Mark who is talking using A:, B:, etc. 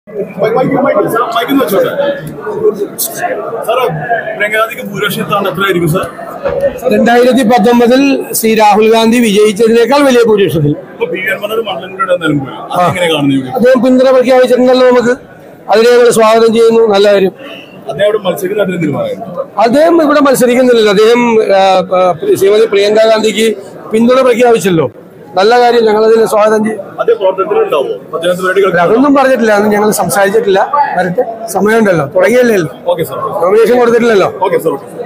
A: സാറേ പ്രിയങ്കാദിക്ക് ഭൂരിപക്ഷം എത്താണ്ട് എത്രയായിരിക്കും സാർ
B: രണ്ടായിരത്തി പത്തൊമ്പതിൽ ശ്രീ രാഹുൽ ഗാന്ധി വിജയിച്ചതിനേക്കാൾ വലിയ ഭൂരിപക്ഷത്തിൽ
A: ഇപ്പൊ പി വി എൻമാരുടെ മണ്ഡലം കൂടെ നിലമ്പൂര് അതെങ്ങനെ കാണുന്നു ഇവിടെ?
B: അദ്ദേഹം പിന്തുണ പ്രഖ്യാപിച്ചിട്ടുണ്ടല്ലോ നമുക്ക് അതിനെ ഞങ്ങൾ സ്വാഗതം ചെയ്യുന്നു നല്ല കാര്യം
A: അദ്ദേഹം അവിടെ മത്സരിക്കുന്നതായിട്ട് തീരുമാനമായിരുന്നു
B: അദ്ദേഹം ഇവിടെ മത്സരിക്കുന്നില്ലല്ലോ അദ്ദേഹം ആ, ആ, ശ്രീമതി പ്രിയങ്ക ഗാന്ധിക്ക് പിന്തുണ പ്രഖ്യാപിച്ചല്ലോ നല്ല കാര്യം ഞങ്ങളതിനെ സ്വാഗതം ചെയ്യും
A: അദ്ദേഹം പ്രവർത്തനത്തിലുണ്ടാവോ പത്തനംതിട്ട പരിപാടികൾ
B: അതൊന്നും പറഞ്ഞിട്ടില്ല അതൊന്നും ഞങ്ങൾ സംസാരിച്ചിട്ടില്ല വരട്ടെ സമയമുണ്ടല്ലോ തുടങ്ങിയല്ലേ
A: ഓക്കെ സാർ
B: നോമിനേഷൻ കൊടുത്തിട്ടില്ലല്ലോ
A: ഓക്കെ സാർ ഓക്കെ